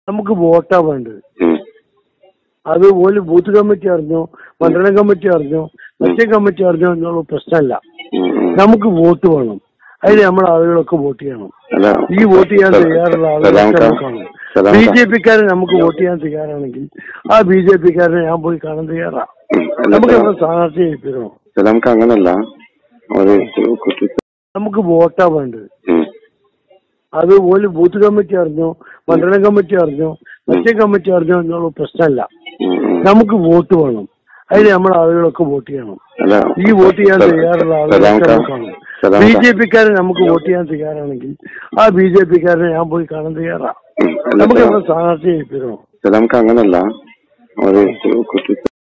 നമുക്ക് വോട്ടാ വേണ്ടത് ഉം. അത് ഓല് ബൂത്ത് കമ്മിറ്റി അറിഞ്ഞോ മണ്ഡലം കമ്മിറ്റി അറിഞ്ഞോ മറ്റേ കമ്മിറ്റി അറിഞ്ഞോ എന്നുള്ള പ്രശ്നമല്ല ഉം, ഉം. നമുക്ക് വോട്ട് വേണം അതിന് നമ്മുടെ ആളുകളൊക്കെ വോട്ട് ചെയ്യണം അല്ല, ഈ വോട്ട് ചെയ്യാൻ സലാം- തയ്യാറുള്ള സലാംക്ക, ആളുകളൊക്കെ കാണും സലാംക്ക. ബി ജെ പിക്കാരൻ നമുക്ക് വോട്ട് ചെയ്യാൻ തയ്യാറാണെങ്കിൽ ആ ബി ജെ പിക്കാരനെ ഞാൻ പോയി കാണാൻ തയ്യാറാ ഉം. അല്ല, നമുക്ക് സലാം- നമ്മുടെ സ്ഥാനാർത്ഥി ജയിപ്പിക്കണം സലാംക്ക അങ്ങനല്ല ഒരു കുട്ടി നമുക്ക് വോട്ടാ വേണ്ടത് ഉം. അത് ഓല് ബൂത്ത് കമ്മിറ്റി അറിഞ്ഞോ മണ്ഡലം കമ്മിറ്റി അറിഞ്ഞോ മറ്റേ കമ്മിറ്റി അറിഞ്ഞോ എന്നുള്ള പ്രശ്നമല്ല ഉം, ഉം. നമുക്ക് വോട്ട് വേണം അതിന് നമ്മുടെ ആളുകളൊക്കെ വോട്ട് ചെയ്യണം അല്ല, ഈ വോട്ട് ചെയ്യാൻ സലാം- തയ്യാറുള്ള സലാംക്ക, ആളുകളൊക്കെ കാണും സലാംക്ക. ബി ജെ പിക്കാരൻ നമുക്ക് വോട്ട് ചെയ്യാൻ തയ്യാറാണെങ്കിൽ ആ ബി ജെ പിക്കാരനെ ഞാൻ പോയി കാണാൻ തയ്യാറാ ഉം. അല്ല, നമുക്ക് സലാം- നമ്മുടെ സ്ഥാനാർത്ഥി ജയിപ്പിക്കണം സലാംക്ക അങ്ങനല്ല ഒരു കുട്ടി